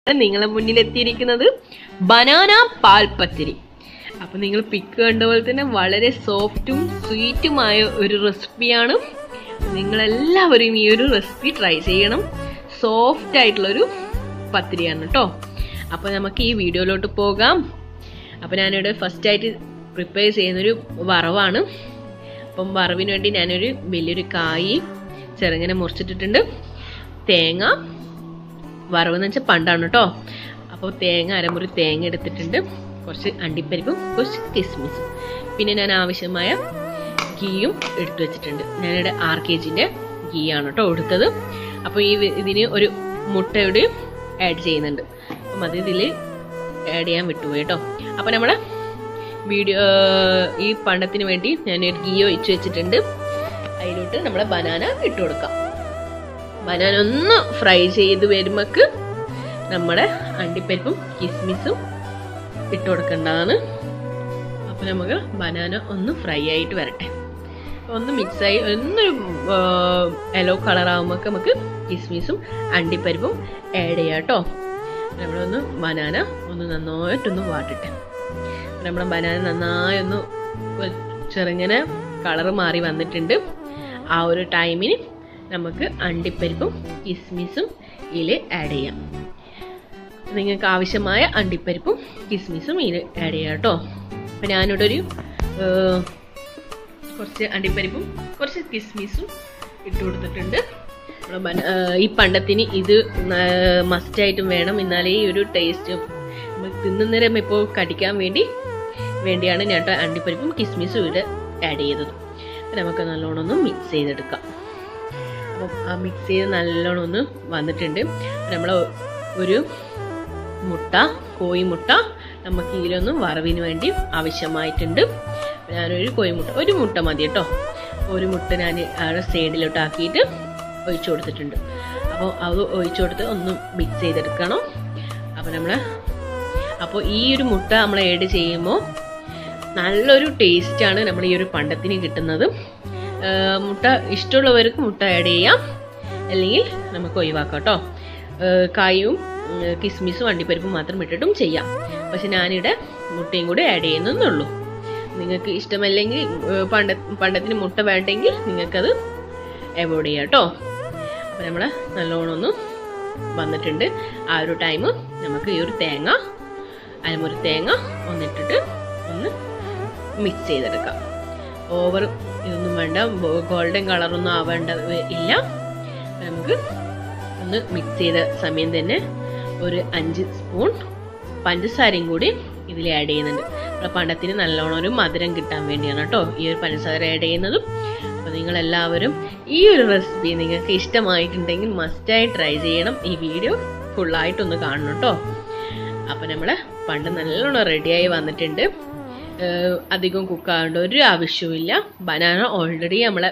നിങ്ങളെ മുന്നിൽ എത്തിയിരിക്കുന്നത് ബനാന പാൽപ്പത്തിരി അപ്പൊ നിങ്ങൾ പിക്ക് കണ്ട പോലെ തന്നെ വളരെ സോഫ്റ്റും സ്വീറ്റുമായ ഒരു റെസിപ്പിയാണ് നിങ്ങളെല്ലാവരും ഈ ഒരു റെസിപ്പി ട്രൈ ചെയ്യണം സോഫ്റ്റ് ആയിട്ടുള്ളൊരു പത്തിരിയാണ് കേട്ടോ അപ്പൊ നമുക്ക് ഈ വീഡിയോയിലോട്ട് പോകാം അപ്പൊ ഞാനിവിടെ ഫസ്റ്റ് ആയിട്ട് പ്രിപ്പയർ ചെയ്യുന്നൊരു വറവാണ് അപ്പം വറവിന് വേണ്ടി ഞാനൊരു വലിയൊരു കായി ചെറുങ്ങനെ മുറിച്ചിട്ടിട്ടുണ്ട് തേങ്ങ വറവെന്ന് വെച്ചാൽ പണ്ടാണ് കേട്ടോ അപ്പോൾ തേങ്ങ അരമുറി തേങ്ങ എടുത്തിട്ടുണ്ട് കുറച്ച് അണ്ടിപ്പരിപ്പും കുറച്ച് കിസ്മിസും പിന്നെ ഞാൻ ആവശ്യമായ ഗീയും എടുത്തു വെച്ചിട്ടുണ്ട് ഞാനിവിടെ ആർ കെ ജിൻ്റെ ഗീ ആണ് കേട്ടോ എടുത്തത് അപ്പോൾ ഈ വി- ഇതിന് ഒരു മുട്ടയുടെ ആഡ് ചെയ്യുന്നുണ്ട് അപ്പം അത് ഇതിൽ ആഡ് ചെയ്യാൻ വിട്ടുപോയി കേട്ടോ അപ്പോൾ നമ്മുടെ വീഡിയോ ഈ പണ്ടത്തിന് വേണ്ടി ഞാൻ ഒരു ഗീ ഒഴിച്ചു വെച്ചിട്ടുണ്ട് അതിലോട്ട് നമ്മളെ ബനാന ഇട്ട് കൊടുക്കാം ബനാന ഒന്ന് ഫ്രൈ ചെയ്ത് വരുമ്പക്ക് നമ്മുടെ അണ്ടിപ്പരിപ്പും കിസ്മിസും ഇട്ട് കൊടുക്കേണ്ടതാണ് അപ്പൊ നമുക്ക് ബനാന ഒന്ന് ഫ്രൈ ആയിട്ട് വരട്ടെ ഒന്ന് മിക്സായി ഒന്നൊരു യെല്ലോ കളർ ആകുമ്പോൾ നമുക്ക് കിസ്മിസും അണ്ടിപ്പരിപ്പും ആഡ് ചെയ്യാം കേട്ടോ നമ്മളൊന്ന് ബനാന ഒന്ന് നന്നായിട്ടൊന്ന് വാട്ടിട്ടെ നമ്മുടെ ബനാന നന്നായി ഒന്ന് ചെറുങ്ങനെ കളറ് മാറി വന്നിട്ടുണ്ട് ആ ഒരു ടൈമിന് നമുക്ക് അണ്ടിപ്പരിപ്പും കിസ്മിസും ഇതിൽ ആഡ് ചെയ്യാം നിങ്ങൾക്ക് ആവശ്യമായ അണ്ടിപ്പരിപ്പും കിസ്മിസും ഇതിൽ ആഡ് ചെയ്യാം കേട്ടോ അപ്പം ഞാനിവിടെ ഒരു ഏർ, കുറച്ച് അണ്ടിപ്പരിപ്പും കുറച്ച് കിസ്മിസും ഇട്ട് കൊടുത്തിട്ടുണ്ട് നമ്മളെ ബന- ഏർ, ഈ പണ്ടത്തിന് ഇത് മസ്റ്റായിട്ടും വേണം എന്നാലേ ഈ ഒരു ടേസ്റ്റ് തിന്നുന്നേരം ഇപ്പോൾ കടിക്കാൻ വേണ്ടി വേണ്ടിയാണ് ഞാൻ ട്ടോ അണ്ടിപ്പരിപ്പും കിസ്മിസും ഇവിടെ ആഡ് ചെയ്തത് അപ്പം നമുക്ക് നല്ലോണം ഒന്ന് മിക്സ് ചെയ്തെടുക്കാം അപ്പം ആ മിക്സ് ചെയ്ത് നല്ലോണം ഒന്ന് വന്നിട്ടുണ്ട് നമ്മൾ ഒരു മുട്ട കോഴിമുട്ട നമുക്ക് ഇതിലൊന്ന് വറവിന് വേണ്ടി ആവശ്യമായിട്ടുണ്ട് ഞാനൊരു കോഴിമുട്ട ഒരു മുട്ട മതി കേട്ടോ ഒരു മുട്ട ഞാൻ അവിടെ സൈഡിലോട്ട് ആക്കിയിട്ട് ഒഴിച്ചു കൊടുത്തിട്ടുണ്ട് അപ്പോൾ അത് ഒഴിച്ചു കൊടുത്ത് ഒന്ന് മിക്സ് ചെയ്തെടുക്കണം അപ്പോൾ നമ്മൾ അപ്പോൾ ഈ ഒരു മുട്ട നമ്മൾ ആഡ് ചെയ്യുമ്പോൾ നല്ലൊരു ടേസ്റ്റാണ് നമ്മൾ ഈ ഒരു പണ്ടത്തിന് കിട്ടുന്നത് ആ, മുട്ട ഇഷ്ടമുള്ളവർക്ക് മുട്ട ആഡ് ചെയ്യാം അല്ലെങ്കിൽ നമുക്ക് ഒഴിവാക്കാം കേട്ടോ കായും ഉം, കിസ്മിസും അണ്ടിപ്പരിപ്പും മാത്രം ഇട്ടിട്ടും ചെയ്യാം പക്ഷെ ഞാനിവിടെ മുട്ടയും കൂടി ആഡ് ചെയ്യുന്നുള്ളൂ നിങ്ങൾക്ക് ഇഷ്ടമല്ലെങ്കിൽ ഏർ, പണ്ട പണ്ടത്തിന് മുട്ട വേണ്ടെങ്കിൽ നിങ്ങൾക്കത് അവോയ്ഡ് ചെയ്യാം കേട്ടോ അപ്പം നമ്മൾ നല്ലോണം ഒന്ന് വന്നിട്ടുണ്ട് ആ ഒരു ടൈം നമുക്ക് ഈ ഒരു തേങ്ങ അരമുറി തേങ്ങ ഒന്നിട്ടിട്ട് ഒന്ന് മിക്സ് ചെയ്തെടുക്കാം ഓവർ ഇതൊന്നും വേണ്ട ഗോൾഡൻ കളറൊന്നും ആവേണ്ട ഇല്ല നമുക്ക് ഒന്ന് മിക്സ് ചെയ്ത സമയം തന്നെ ഒരു അഞ്ച് സ്പൂൺ പഞ്ചസാരയും കൂടി ഇതിൽ ആഡ് ചെയ്യുന്നുണ്ട് നമ്മുടെ പണ്ടത്തിന് നല്ലോണം ഒരു മധുരം കിട്ടാൻ വേണ്ടിയാണ് കേട്ടോ ഈ ഒരു പഞ്ചസാര ആഡ് ചെയ്യുന്നതും അപ്പോൾ നിങ്ങളെല്ലാവരും ഈ ഒരു റെസിപ്പി നിങ്ങൾക്ക് ഇഷ്ടമായിട്ടുണ്ടെങ്കിൽ മസ്റ്റായി ട്രൈ ചെയ്യണം ഈ വീഡിയോ ഫുള്ളായിട്ടൊന്ന് കാണണം കേട്ടോ അപ്പം നമ്മൾ പണ്ട് നല്ലോണം റെഡിയായി വന്നിട്ടുണ്ട് ഏഹ് അധികം കുക്കാകേണ്ട ഒരു ആവശ്യവുമില്ല ബനാന ഓൾറെഡി നമ്മളെ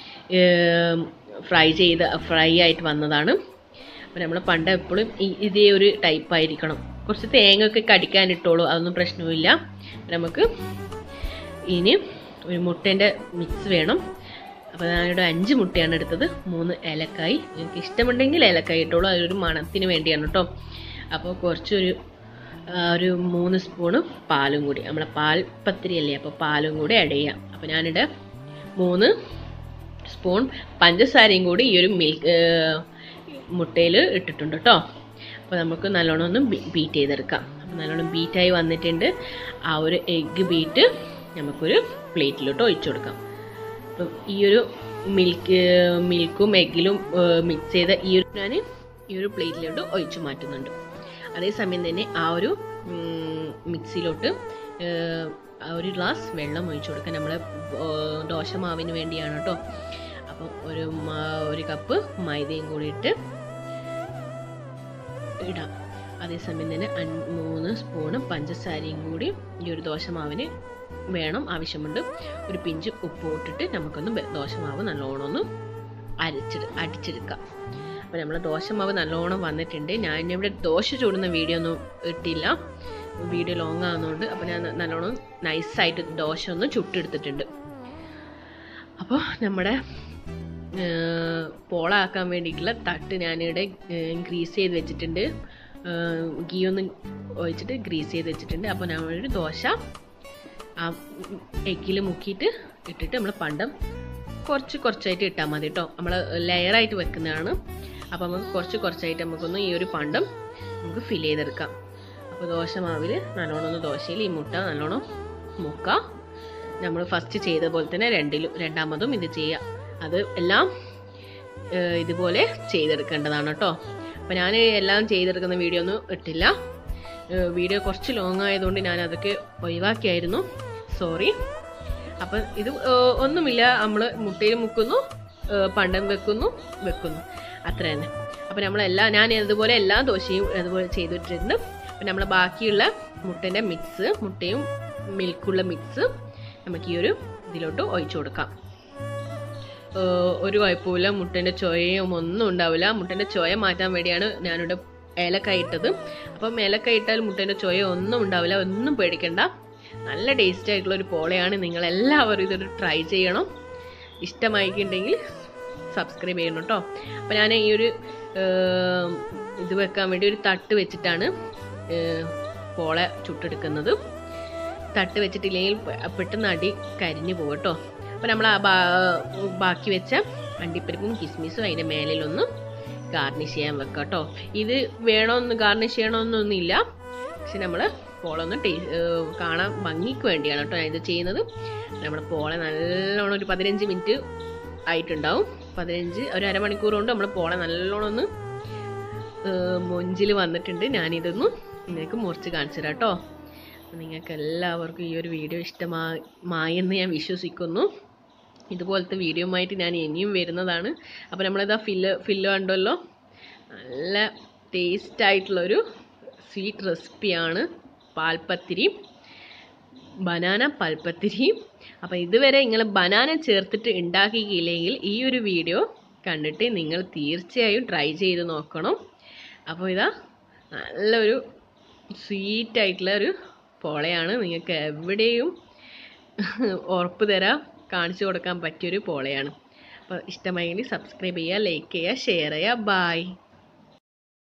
ഫ്രൈ ചെയ്ത് ഫ്രൈ ആയിട്ട് വന്നതാണ് അപ്പോൾ നമ്മൾ പണ്ട് എപ്പോഴും ഈ- ഇതേ ഒരു ടൈപ്പ് ആയിരിക്കണം കുറച്ച് തേങ്ങ ഒക്കെ കടിക്കാനിട്ടോളൂ അതൊന്നും പ്രശ്നവുമില്ല നമുക്ക് ഇനി ഒരു മുട്ടേൻ്റെ മിക്സ് വേണം അപ്പോൾ ഞാനിവിടെ അഞ്ച് മുട്ടയാണ് എടുത്തത് മൂന്ന് ഏലക്കായി നിങ്ങൾക്ക് ഇഷ്ടമുണ്ടെങ്കിൽ ഏലക്കായി ഇട്ടോളൂ അതൊരു മണത്തിന് വേണ്ടിയാണ് കേട്ടോ അപ്പോൾ കുറച്ചൊരു ആ, ഒരു മൂന്ന് സ്പൂണ് പാലും കൂടി നമ്മളെ പാൽ പത്തിരി അല്ലേ അപ്പോൾ പാലും കൂടി ആഡ് ചെയ്യാം അപ്പോൾ ഞാനിവിടെ മൂന്ന് സ്പൂൺ പഞ്ചസാരയും കൂടി ഈ ഒരു മിൽക്ക് മുട്ടയിൽ ഇട്ടിട്ടുണ്ട് കേട്ടോ അപ്പോൾ നമുക്ക് നല്ലോണം ഒന്ന് ബീറ്റ് ചെയ്തെടുക്കാം അപ്പോൾ നല്ലോണം ബീറ്റായി വന്നിട്ടുണ്ട് ആ ഒരു എഗ്ഗ് ബീറ്റ് നമുക്കൊരു പ്ലേറ്റിലോട്ട് ഒഴിച്ചു കൊടുക്കാം അപ്പം ഈ ഒരു മിൽക്ക് മിൽക്കും എഗ്ഗിലും മിക്സ് ചെയ്ത ഈ ഒരു ഞാൻ ഈ ഒരു പ്ലേറ്റിലോട്ട് ഒഴിച്ചു മാറ്റുന്നുണ്ട് അതേസമയം തന്നെ ആ ഒരു ഉം, മിക്സിയിലോട്ട് ഏർ, ആ ഒരു ഗ്ലാസ് വെള്ളം ഒഴിച്ചു കൊടുക്കാൻ നമ്മൾ ദോശമാവിന് വേണ്ടിയാണ് കേട്ടോ അപ്പം ഒരു മാ- ഒരു കപ്പ് മൈദയും കൂടി ഇട്ട് ഇടാം അതേസമയം തന്നെ അൻ- മൂന്ന് സ്പൂണ് പഞ്ചസാരയും കൂടി ഈ ഒരു ദോശമാവിന് വേണം ആവശ്യമുണ്ട് ഒരു പിഞ്ച് ഉപ്പ് ഇട്ടിട്ട് നമുക്കൊന്ന് ബെ- ദോശമാവ് നല്ലോണം ഒന്ന് അരച്ചെടു അടിച്ചെടുക്കാം അപ്പോൾ നമ്മൾ ദോശമാവ് നല്ലോണം വന്നിട്ടുണ്ട് ഞാൻ ഇവിടെ ദോശ ചൂടുന്ന വീഡിയോ ഒന്നും ഇട്ടില്ല വീഡിയോ ലോങ് ആകുന്നതുകൊണ്ട് അപ്പോൾ ഞാൻ നല്ലോണം നൈസായിട്ട് ദോശ ഒന്ന് ചുട്ടെടുത്തിട്ടുണ്ട് അപ്പോൾ നമ്മുടെ പോളാക്കാൻ വേണ്ടിയിട്ടുള്ള തട്ട് ഞാനിവിടെ ഗ്രീസ് ചെയ്ത് വെച്ചിട്ടുണ്ട് ഗീ ഒന്ന് ഒഴിച്ചിട്ട് ഗ്രീസ് ചെയ്ത് വെച്ചിട്ടുണ്ട് അപ്പോൾ നമ്മളൊരു ദോശ ആ എഗ്ഗിൽ മുക്കിയിട്ട് ഇട്ടിട്ട് നമ്മൾ പണ്ടം കുറച്ച് കുറച്ചായിട്ട് ഇട്ടാൽ മതി കേട്ടോ നമ്മൾ ലെയറായിട്ട് വെക്കുന്നതാണ് അപ്പോൾ നമുക്ക് കുറച്ച് കുറച്ചായിട്ട് നമുക്കൊന്ന് ഈ ഒരു പണ്ടം നമുക്ക് ഫിൽ ചെയ്തെടുക്കാം അപ്പോൾ ദോശ മാവിൽ നല്ലോണം ഒന്ന് ദോശയിൽ ഈ മുട്ട നല്ലോണം മുക്കാം നമ്മൾ ഫസ്റ്റ് ചെയ്ത പോലെ തന്നെ രണ്ടിലും രണ്ടാമതും ഇത് ചെയ്യുക അത് എല്ലാം ഏഹ്, ഇതുപോലെ ചെയ്തെടുക്കേണ്ടതാണ് കേട്ടോ അപ്പോൾ ഞാൻ എല്ലാം ചെയ്തെടുക്കുന്ന വീഡിയോ ഒന്നും ഇട്ടില്ല ഏഹ്, വീഡിയോ കുറച്ച് ലോങ് ആയതുകൊണ്ട് ഞാൻ അതൊക്കെ ഒഴിവാക്കിയായിരുന്നു സോറി അപ്പം ഇത് ഏഹ്, ഒന്നുമില്ല നമ്മൾ മുട്ടയിൽ മുക്കുന്നു ഏഹ്, പണ്ടം വെക്കുന്നു വെക്കുന്നു അത്ര തന്നെ അപ്പം നമ്മളെല്ലാം ഞാൻ ഇതുപോലെ എല്ലാ ദോശയും അതുപോലെ ചെയ്തിട്ടുണ്ട് അപ്പം നമ്മൾ ബാക്കിയുള്ള മുട്ടൻ്റെ മിക്സ് മുട്ടയും മിൽക്കുള്ള മിക്സ് നമുക്ക് ഈ ഒരു ഇതിലോട്ട് ഒഴിച്ചു കൊടുക്കാം ഏഹ് ഒരു കുഴപ്പമില്ല മുട്ടൻ്റെ ചൊയയും ഒന്നും ഉണ്ടാവില്ല മുട്ടൻ്റെ ചൊയ മാറ്റാൻ വേണ്ടിയാണ് ഞാനിവിടെ ഏലക്കായ ഇട്ടത് അപ്പം ഏലക്കായ ഇട്ടാൽ മുട്ടൻ്റെ ചൊയ ഒന്നും ഉണ്ടാവില്ല ഒന്നും പേടിക്കണ്ട നല്ല ടേസ്റ്റ് ആയിട്ടുള്ള ഒരു പോളയാണ് നിങ്ങൾ എല്ലാവരും ഇതൊരു ട്രൈ ചെയ്യണം ഇഷ്ടമായിട്ടുണ്ടെങ്കിൽ സബ്സ്ക്രൈബ് ചെയ്യണം കേട്ടോ അപ്പം ഞാൻ ഈ ഒരു ഏഹ്, ഇത് വെക്കാൻ വേണ്ടി ഒരു തട്ട് വെച്ചിട്ടാണ് ഏഹ്, പോള ചുട്ടെടുക്കുന്നത് തട്ട് വെച്ചിട്ടില്ലെങ്കിൽ പെ- പെട്ടെന്ന് അടി കരിഞ്ഞു പോകും കേട്ടോ അപ്പോൾ നമ്മൾ ആ ബാ- ബാക്കി വെച്ച അണ്ടിപ്പരിപ്പും കിസ്മിസും അതിൻ്റെ മേലിലൊന്ന് ഗാർണിഷ് ചെയ്യാൻ വെക്കാം കേട്ടോ ഇത് വേണമെന്ന് ഗാർണിഷ് ചെയ്യണമെന്നൊന്നുമില്ല പക്ഷെ നമ്മൾ പോളൊന്ന് ടേ ഏഹ് കാണാൻ ഭംഗിക്ക് വേണ്ടിയാണ് കേട്ടോ ഞാൻ ഇത് ചെയ്യുന്നത് നമ്മുടെ പോള നല്ലോണം ഒരു പതിനഞ്ച് മിനിറ്റ് ആയിട്ടുണ്ടാവും പതിനഞ്ച് ഒരു അരമണിക്കൂർ കൊണ്ട് നമ്മൾ പോള നല്ലോണം ഒന്ന് മൊഞ്ചിൽ വന്നിട്ടുണ്ട് ഞാനിതൊന്ന് നിങ്ങൾക്ക് മുറിച്ച് കാണിച്ചു തരാം കേട്ടോ നിങ്ങൾക്ക് എല്ലാവർക്കും ഈ ഒരു വീഡിയോ ഇഷ്ടമായെന്ന് ഞാൻ വിശ്വസിക്കുന്നു ഇതുപോലത്തെ വീഡിയോയുമായിട്ട് ഞാൻ ഇനിയും വരുന്നതാണ് അപ്പോൾ നമ്മളിതാ ഫില്ല് ഫില്ല് കണ്ടല്ലോ നല്ല ടേസ്റ്റ് ആയിട്ടുള്ളൊരു സ്വീറ്റ് റെസിപ്പിയാണ് പാൽപ്പത്തിരി ബനാന പൽപ്പത്തിരി അപ്പോൾ ഇതുവരെ നിങ്ങൾ ബനാന ചേർത്തിട്ട് ഉണ്ടാക്കിയില്ലെങ്കിൽ ഈ ഒരു വീഡിയോ കണ്ടിട്ട് നിങ്ങൾ തീർച്ചയായും ട്രൈ ചെയ്ത് നോക്കണം അപ്പോൾ ഇതാ നല്ലൊരു സ്വീറ്റ് ആയിട്ടുള്ള ഒരു പോളയാണ് നിങ്ങൾക്ക് എവിടെയും ഉറപ്പ് തരാം കാണിച്ചു കൊടുക്കാൻ പറ്റിയൊരു പോളയാണ് അപ്പോൾ ഇഷ്ടമായെങ്കിൽ സബ്സ്ക്രൈബ് ചെയ്യുക ലൈക്ക് ചെയ്യുക ഷെയർ ചെയ്യുക ബായ്